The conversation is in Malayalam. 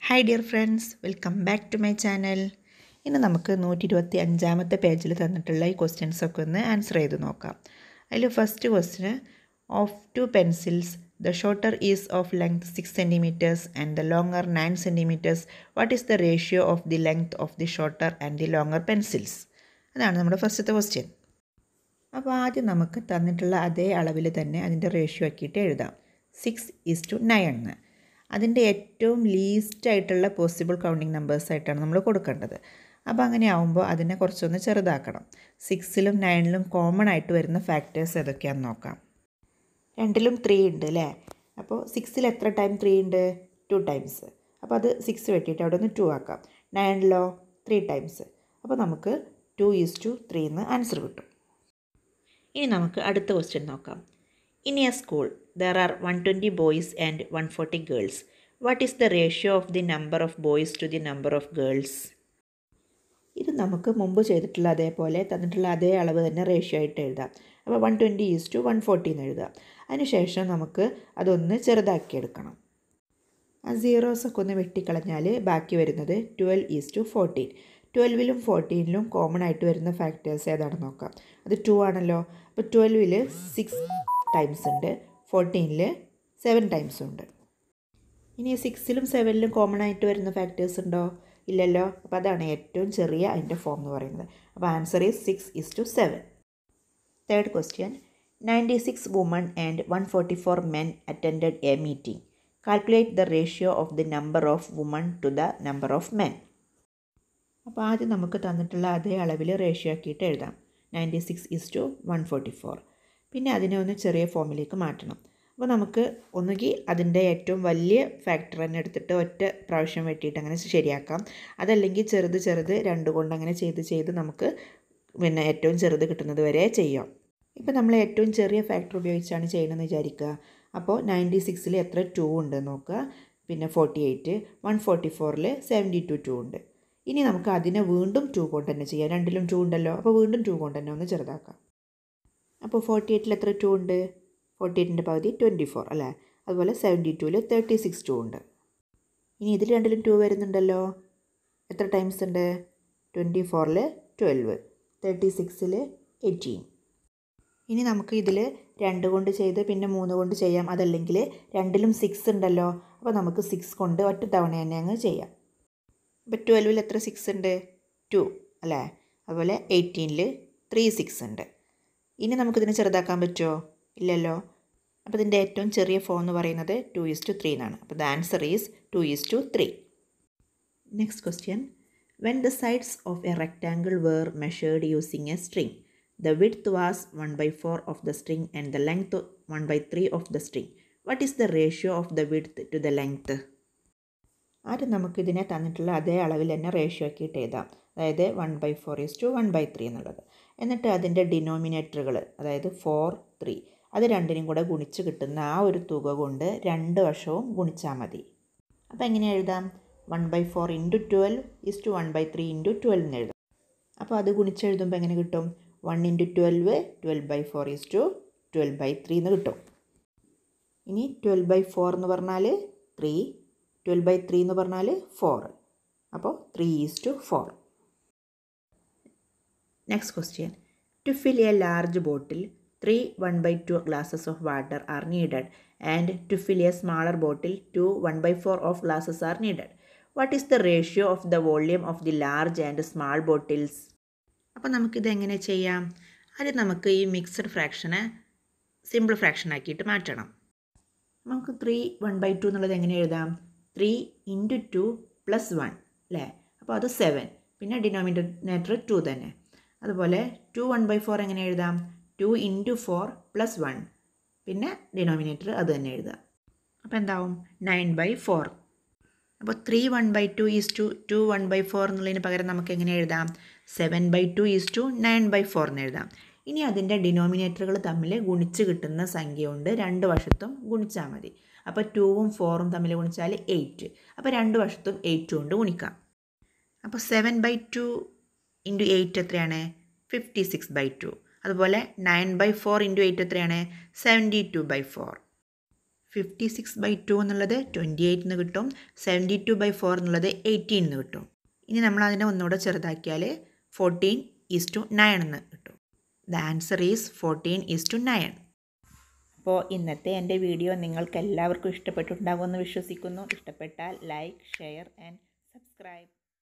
hi dear friends welcome back to my channel ഇന്ന് നമുക്ക് നൂറ്റി ഇരുപത്തി അഞ്ചാമത്തെ പേജിൽ തന്നിട്ടുള്ള ഈ ക്വസ്റ്റ്യൻസ് ഒക്കെ ഒന്ന് ആൻസർ ചെയ്ത് നോക്കാം അതിൽ first question of two pencils the shorter is of length six centimetres and the longer nine centimetres what is the ratio of the length of the shorter and the longer pencils അതാണ് നമ്മുടെ ഫസ്റ്റത്തെ ക്വസ്റ്റ്യൻ അപ്പോൾ ആദ്യം നമുക്ക് തന്നിട്ടുള്ള അതേ അളവിൽ തന്നെ അതിൻ്റെ റേഷ്യോ ആക്കിയിട്ട് എഴുതാം സിക്സ് ഈസ് ടു നയൻ എന്ന് അതിൻ്റെ ഏറ്റവും ലീസ്റ്റ് ആയിട്ടുള്ള പോസിബിൾ കൗണ്ടിങ് നമ്പേഴ്സായിട്ടാണ് നമ്മൾ കൊടുക്കേണ്ടത് അപ്പോൾ അങ്ങനെ ആവുമ്പോൾ അതിനെ കുറച്ചൊന്ന് ചെറുതാക്കണം സിക്സിലും നയനിലും കോമൺ ആയിട്ട് വരുന്ന ഫാക്ടേഴ്സ് ഏതൊക്കെയാണെന്ന് നോക്കാം രണ്ടിലും ത്രീ ഉണ്ട് അല്ലേ അപ്പോൾ സിക്സിൽ എത്ര ടൈം ത്രീ ഉണ്ട് ടു ടൈംസ് അപ്പോൾ അത് സിക്സ് വെട്ടിയിട്ട് അവിടെ ഒന്ന് ടു ആക്കാം നയനിലോ ത്രീ ടൈംസ് അപ്പോൾ നമുക്ക് ടു ഈസ് ടു ത്രീ എന്ന് ആൻസർ കിട്ടും ഇനി നമുക്ക് അടുത്ത ക്വസ്റ്റ്യൻ നോക്കാം in a school there are one twenty boys and one forty girls what is the ratio of the number of boys to the number of girls ഇത് നമുക്ക് മുമ്പ് ചെയ്തിട്ടുള്ള അതേപോലെ തന്നിട്ടുള്ള അതേ അളവ് തന്നെ റേഷ്യോ ആയിട്ട് എഴുതാം അപ്പോൾ one twenty is to one forty എന്ന് എഴുതാം അതിനുശേഷം നമുക്ക് അതൊന്ന് ചെറുതാക്കി എടുക്കണം ആ സീറോസ് ഒക്കെ ഒന്ന് വെട്ടിക്കളഞ്ഞാൽ ബാക്കി വരുന്നത് ട്വൽവ് ഈസ് ടു ഫോർട്ടീൻ ട്വൽവിലും ഫോർട്ടീനിലും കോമൺ ആയിട്ട് വരുന്ന ഫാക്ടേഴ്സ് ഏതാണെന്ന് നോക്കാം അത് ടു ആണല്ലോ അപ്പോൾ ട്വൽവിൽ സിക്സ് ടൈംസ് ഉണ്ട് ഫോർട്ടീനിൽ സെവൻ ടൈംസ് ഉണ്ട് ഇനി സിക്സിലും സെവനിലും കോമൺ ആയിട്ട് വരുന്ന ഫാക്ടേഴ്സ് ഉണ്ടോ ഇല്ലല്ലോ അപ്പോൾ അതാണ് ഏറ്റവും ചെറിയ അതിൻ്റെ ഫോം എന്ന് പറയുന്നത് അപ്പോൾ answer is six is to seven third question ninety six women and one forty four men attended a meeting calculate the ratio of the number of women to the number of men അപ്പോൾ ആദ്യം നമുക്ക് തന്നിട്ടുള്ള അതേ അളവിൽ റേഷ്യോ ആക്കിയിട്ട് എഴുതാം ninety six is to one forty four പിന്നെ അതിനെ ഒന്ന് ചെറിയ ഫോമിലേക്ക് മാറ്റണം അപ്പോൾ നമുക്ക് ഒന്നുകിൽ അതിൻ്റെ ഏറ്റവും വലിയ ഫാക്ടർ തന്നെ എടുത്തിട്ട് ഒറ്റ പ്രാവശ്യം വെട്ടിയിട്ട് അങ്ങനെ ശരിയാക്കാം അതല്ലെങ്കിൽ ചെറുത് ചെറുത് രണ്ട് കൊണ്ട് അങ്ങനെ ചെയ്ത് ചെയ്ത് നമുക്ക് പിന്നെ ഏറ്റവും ചെറുത് കിട്ടുന്നത് വരെ ചെയ്യാം ഇപ്പോൾ നമ്മൾ ഏറ്റവും ചെറിയ ഫാക്ടർ ഉപയോഗിച്ചാണ് ചെയ്യണമെന്ന് വിചാരിക്കുക അപ്പോൾ നയൻറ്റി സിക്സിൽ എത്ര ടു ഉണ്ട് നോക്കുക പിന്നെ ഫോർട്ടി എയ്റ്റ് വൺ ഫോർട്ടി ഫോറിൽ സെവൻറ്റി ടു ടു ഉണ്ട് ഇനി നമുക്ക് അതിനെ വീണ്ടും ടു കൊണ്ട് തന്നെ ചെയ്യാം രണ്ടിലും ടു ഉണ്ടല്ലോ അപ്പോൾ വീണ്ടും ടു കൊണ്ട് തന്നെ ഒന്ന് ചെറുതാക്കാം അപ്പോൾ ഫോർട്ടി എയ്റ്റിൽ എത്ര ടു ഉണ്ട് ഫോർട്ടി എയ്റ്റിൻ്റെ പകുതി ട്വൻറ്റി ഫോർ അല്ലേ അതുപോലെ സെവൻറ്റി ടുവിൽ തേർട്ടി സിക്സ് ടു ഉണ്ട് ഇനി ഇതിൽ രണ്ടിലും ടു വരുന്നുണ്ടല്ലോ എത്ര ടൈംസ് ഉണ്ട് ട്വൻറ്റി ഫോറിൽ ട്വൽവ് തേർട്ടി സിക്സിൽ എയ്റ്റീൻ ഇനി നമുക്ക് ഇതിൽ രണ്ട് കൊണ്ട് ചെയ്ത് പിന്നെ മൂന്ന് കൊണ്ട് ചെയ്യാം അതല്ലെങ്കിൽ രണ്ടിലും സിക്സ് ഉണ്ടല്ലോ അപ്പോൾ നമുക്ക് സിക്സ് കൊണ്ട് ഒറ്റ തവണ തന്നെ അങ്ങ് ചെയ്യാം ഇപ്പോൾ ട്വൽവിൽ എത്ര സിക്സ് ഉണ്ട് ടു അല്ലേ അതുപോലെ എയ്റ്റീനിൽ ത്രീ സിക്സ് ഉണ്ട് ഇനി നമുക്കിതിനെ ചെറുതാക്കാൻ പറ്റുമോ ഇല്ലല്ലോ അപ്പോൾ ഇതിൻ്റെ ഏറ്റവും ചെറിയ ഫോം എന്ന് പറയുന്നത് ടു ഈസ് ടു ത്രീ എന്നാണ് അപ്പോൾ the answer is two is to three next question when the sides of a rectangle were measured using a string the width was one by four of the string and the length one by three of the string what is the ratio of the width to the length ആദ്യം നമുക്കിതിനെ തന്നിട്ടുള്ള അതേ അളവിൽ തന്നെ റേഷ്യോ ആക്കിയിട്ട് എഴുതാം അതായത് one by four is to one by three എന്നുള്ളത് എന്നിട്ട് അതിൻ്റെ ഡിനോമിനേറ്ററുകൾ അതായത് ഫോർ ത്രീ അത് രണ്ടിനും കൂടെ ഗുണിച്ച് കിട്ടുന്ന ആ ഒരു തുക കൊണ്ട് രണ്ട് വർഷവും ഗുണിച്ചാൽ മതി അപ്പോൾ എങ്ങനെ എഴുതാം one by four into twelve is to one by three into twelve എന്ന് എഴുതാം അപ്പോൾ അത് ഗുണിച്ചെഴുതുമ്പോൾ എങ്ങനെ കിട്ടും one into twelve twelve by four is to twelve by three എന്ന് കിട്ടും ഇനി ട്വൽവ് ബൈ ഫോർ എന്ന് പറഞ്ഞാൽ ത്രീ ട്വൽവ് ബൈ ത്രീ എന്ന് പറഞ്ഞാൽ ഫോർ അപ്പോൾ three is to four next question to fill a large bottle three one by two glasses of water are needed and to fill a smaller bottle two one by four of glasses are needed what is the ratio of the volume of the large and small bottles അപ്പോൾ നമുക്കിത് എങ്ങനെ ചെയ്യാം അത് നമുക്ക് ഈ മിക്സഡ് ഫ്രാക്ഷനെ സിമ്പിൾ ഫ്രാക്ഷൻ ആക്കിയിട്ട് മാറ്റണം നമുക്ക് ത്രീ വൺ ബൈ ടു എന്നുള്ളത് എങ്ങനെ എഴുതാം three into two plus one അല്ലേ അപ്പോൾ അത് സെവൻ പിന്നെ ഡിനോമിനേറ്റർ ടു തന്നെ അതുപോലെ ടു വൺ ബൈ ഫോർ എങ്ങനെ എഴുതാം two into four plus one പിന്നെ ഡിനോമിനേറ്റർ അത് തന്നെ എഴുതുക അപ്പോൾ എന്താവും നയൻ ബൈ ഫോർ അപ്പോൾ three one by two is to two one by four എന്നുള്ളതിന് പകരം നമുക്ക് എങ്ങനെ എഴുതാം seven by two is to nine by four എന്ന് എഴുതാം ഇനി അതിൻ്റെ ഡിനോമിനേറ്ററുകൾ തമ്മിൽ ഗുണിച്ച് കിട്ടുന്ന സംഖ്യ കൊണ്ട് രണ്ട് വശത്തും ഗുണിച്ചാൽ മതി അപ്പോൾ ടൂവും ഫോറും തമ്മിൽ ഗുണിച്ചാൽ എയ്റ്റ് അപ്പോൾ രണ്ട് വശത്തും എയ്റ്റ് കൊണ്ട് ഗുണിക്കാം അപ്പോൾ seven by two into eight എത്രയാണ് ഫിഫ്റ്റി സിക്സ് ബൈ ടു അതുപോലെ nine by four into eight എത്രയാണ് seventy two by four fifty six by two എന്നുള്ളത് ട്വൻറ്റി എയ്റ്റ് എന്ന് കിട്ടും സെവൻറ്റി ടു ബൈ ഫോർ എന്നുള്ളത് എയ്റ്റീൻ എന്ന് കിട്ടും ഇനി നമ്മൾ അതിനെ ഒന്നുകൂടെ ചെറുതാക്കിയാൽ ഫോർട്ടീൻ ഈസ് ടു നയൻ എന്ന് കിട്ടും the answer is fourteen is to nine അപ്പോൾ ഇന്നത്തെ എൻ്റെ വീഡിയോ നിങ്ങൾക്ക് എല്ലാവർക്കും ഇഷ്ടപ്പെട്ടിട്ടുണ്ടാകുമെന്ന് വിശ്വസിക്കുന്നു ഇഷ്ടപ്പെട്ടാൽ ലൈക്ക് ഷെയർ ആൻഡ് സബ്സ്ക്രൈബ്